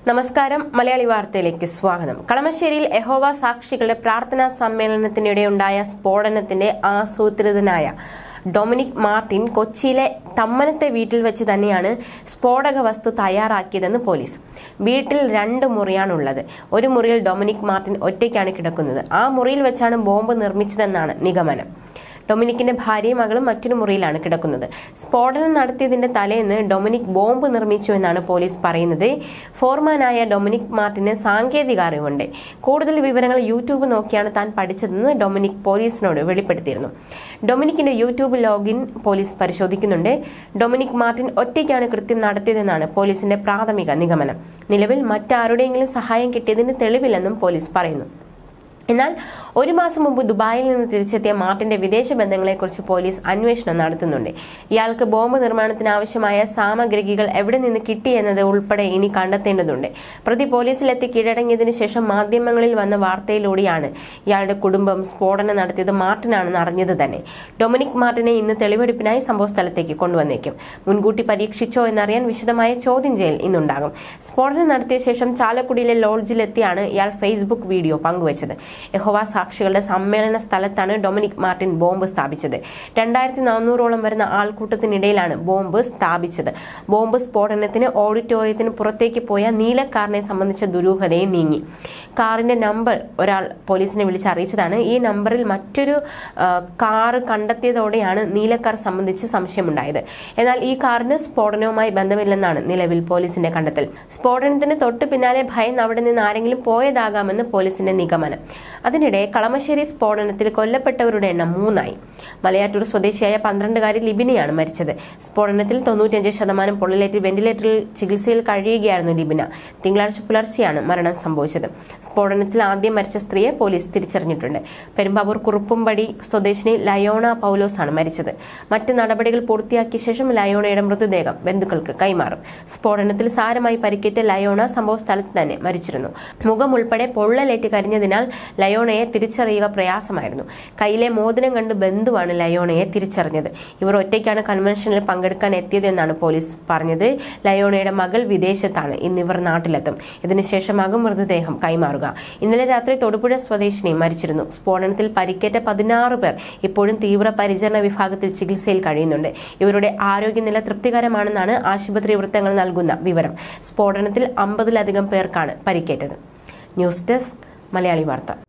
നമസ്കാരം മലയാളി വാർത്തയിലേക്ക് സ്വാഗതം കളമശ്ശേരിയിൽ യഹോവ സാക്ഷികളുടെ പ്രാർത്ഥനാ സമ്മേളനത്തിനിടെയുണ്ടായ സ്ഫോടനത്തിന്റെ ആസൂത്രിതനായ ഡൊമിനിക് മാർട്ടിൻ കൊച്ചിയിലെ തമ്മനത്തെ വീട്ടിൽ വെച്ച് തന്നെയാണ് സ്ഫോടക വസ്തു തയ്യാറാക്കിയതെന്ന് പോലീസ് വീട്ടിൽ രണ്ട് മുറിയാണുള്ളത് ഒരു മുറിയിൽ ഡൊമിനിക് മാർട്ടിൻ ഒറ്റയ്ക്കാണ് കിടക്കുന്നത് ആ മുറിയിൽ വെച്ചാണ് ബോംബ് നിർമ്മിച്ചതെന്നാണ് നിഗമനം ഡൊമിനിക്കിന്റെ ഭാര്യയും മകളും മറ്റൊരു മുറിയിലാണ് കിടക്കുന്നത് സ്ഫോടനം നടത്തിയതിന്റെ തലേന്ന് ഡൊമിനിക് ബോംബ് നിർമ്മിച്ചു എന്നാണ് പോലീസ് പറയുന്നത് ഫോർമാനായ ഡൊമിനിക് മാർട്ടിന് സാങ്കേതിക അറിവുണ്ട് കൂടുതൽ വിവരങ്ങൾ യൂട്യൂബ് നോക്കിയാണ് താൻ പഠിച്ചതെന്ന് ഡൊമിനിക് പോലീസിനോട് വെളിപ്പെടുത്തിയിരുന്നു ഡൊമിനിക്കിന്റെ യൂട്യൂബ് ലോഗിൻ പോലീസ് പരിശോധിക്കുന്നുണ്ട് ഡൊമിനിക് മാർട്ടിൻ ഒറ്റയ്ക്കാണ് കൃത്യം നടത്തിയതെന്നാണ് പോലീസിന്റെ പ്രാഥമിക നിഗമനം നിലവിൽ മറ്റാരുടെയെങ്കിലും സഹായം കിട്ടിയതിന് തെളിവില്ലെന്നും പോലീസ് പറയുന്നു എന്നാൽ ഒരു മാസം മുമ്പ് ദുബായിൽ നിന്ന് തിരിച്ചെത്തിയ മാർട്ടിന്റെ വിദേശ ബന്ധങ്ങളെക്കുറിച്ച് പോലീസ് അന്വേഷണം നടത്തുന്നുണ്ട് ഇയാൾക്ക് ബോംബ് നിർമ്മാണത്തിന് ആവശ്യമായ സാമഗ്രികൾ എവിടെ നിന്ന് കിട്ടി എന്നത് ഉൾപ്പെടെ ഇനി കണ്ടെത്തേണ്ടതുണ്ട് പ്രതി പോലീസിലെത്തി കീഴടങ്ങിയതിനു ശേഷം മാധ്യമങ്ങളിൽ വന്ന വാർത്തയിലൂടെയാണ് ഇയാളുടെ കുടുംബം സ്ഫോടനം നടത്തിയത് മാർട്ടിനാണെന്ന് അറിഞ്ഞത് തന്നെ ഡൊമിനിക് മാർട്ടിനെ ഇന്ന് തെളിവെടുപ്പിനായി സംഭവസ്ഥലത്തേക്ക് കൊണ്ടുവന്നേക്കും മുൻകൂട്ടി പരീക്ഷിച്ചോ എന്നറിയാൻ വിശദമായ ചോദ്യം ചെയ്യൽ ഇന്നുണ്ടാകും സ്ഫോടനം നടത്തിയ ശേഷം ചാലക്കുടിയിലെ ലോഡ്ജിലെത്തിയാണ് ഇയാൾ ഫേസ്ബുക്ക് വീഡിയോ പങ്കുവച്ചത് യഹോവ സാക്ഷികളുടെ സമ്മേളന സ്ഥലത്താണ് ഡൊമിനിക് മാർട്ടിൻ ബോംബ് സ്ഥാപിച്ചത് രണ്ടായിരത്തി നാനൂറോളം വരുന്ന ആൾക്കൂട്ടത്തിനിടയിലാണ് ബോംബ് സ്ഥാപിച്ചത് ബോംബ് സ്ഫോടനത്തിന് ഓഡിറ്റോറിയത്തിന് പുറത്തേക്ക് പോയ നീലക്കാറിനെ സംബന്ധിച്ച ദുരൂഹതയെ നീങ്ങി കാറിന്റെ നമ്പർ ഒരാൾ പോലീസിനെ വിളിച്ച് അറിയിച്ചതാണ് ഈ നമ്പറിൽ മറ്റൊരു ആ, കാറ് കണ്ടെത്തിയതോടെയാണ് നീലക്കാർ സംബന്ധിച്ച് സംശയമുണ്ടായത് എന്നാൽ ഈ കാറിന് സ്ഫോടനവുമായി ബന്ധമില്ലെന്നാണ് നിലവിൽ പോലീസിന്റെ കണ്ടെത്തൽ സ്ഫോടനത്തിന് തൊട്ട് പിന്നാലെ ഭയന്ന് അവിടെ നിന്ന് ആരെങ്കിലും പോയതാകാമെന്ന് പോലീസിന്റെ നിഗമനം അതിനിടെ കളമശ്ശേരി സ്ഫോടനത്തിൽ കൊല്ലപ്പെട്ടവരുടെ എണ്ണം മൂന്നായി മലയാറ്റൂർ സ്വദേശിയായ പന്ത്രണ്ടുകാരി ലിബിനയാണ് മരിച്ചത് സ്ഫോടനത്തിൽ തൊണ്ണൂറ്റിയഞ്ച് ശതമാനം പൊള്ളലേറ്റ് വെന്റിലേറ്ററിൽ ചികിത്സയിൽ കഴിയുകയായിരുന്നു ലിബിന തിങ്കളാഴ്ച പുലർച്ചെയാണ് മരണം സംഭവിച്ചത് സ്ഫോടനത്തിൽ ആദ്യം മരിച്ച സ്ത്രീയെ പോലീസ് തിരിച്ചറിഞ്ഞിട്ടുണ്ട് പെരുമ്പാവൂർ കുറുപ്പുംപടി സ്വദേശിനി ലയോണ പൗലോസ് ആണ് മരിച്ചത് മറ്റ് നടപടികൾ പൂർത്തിയാക്കിയ ശേഷം ലയോണയുടെ മൃതദേഹം ബന്ധുക്കൾക്ക് കൈമാറും സ്ഫോടനത്തിൽ സാരമായി പരിക്കേറ്റ ലയോണ സംഭവ സ്ഥലത്ത് തന്നെ മരിച്ചിരുന്നു മുഖം ഉൾപ്പെടെ പൊള്ളലേറ്റ് കരിഞ്ഞതിനാൽ ലയോണയെ തിരിച്ചറിയുക പ്രയാസമായിരുന്നു കയ്യിലെ മോതിരം കണ്ട് ബന്ധുവാണ് ലയോണയെ തിരിച്ചറിഞ്ഞത് ഇവർ ഒറ്റയ്ക്കാണ് കൺവെൻഷനിൽ പങ്കെടുക്കാൻ എത്തിയതെന്നാണ് പോലീസ് പറഞ്ഞത് ലയോണയുടെ മകൾ വിദേശത്താണ് ഇന്നിവർ നാട്ടിലെത്തും ഇതിനുശേഷമാകും മൃതദേഹം കൈമാറുക ഇന്നലെ രാത്രി തൊടുപുഴ സ്വദേശിനി മരിച്ചിരുന്നു സ്ഫോടനത്തിൽ പരിക്കേറ്റ പതിനാറ് പേർ ഇപ്പോഴും തീവ്ര പരിചരണ വിഭാഗത്തിൽ ചികിത്സയിൽ കഴിയുന്നുണ്ട് ഇവരുടെ ആരോഗ്യനില തൃപ്തികരമാണെന്നാണ് ആശുപത്രി വൃത്തങ്ങൾ നൽകുന്ന വിവരം സ്ഫോടനത്തിൽ അമ്പതിലധികം പേർക്കാണ് പരിക്കേറ്റത് ന്യൂസ് ഡെസ്ക് മലയാളി വാർത്ത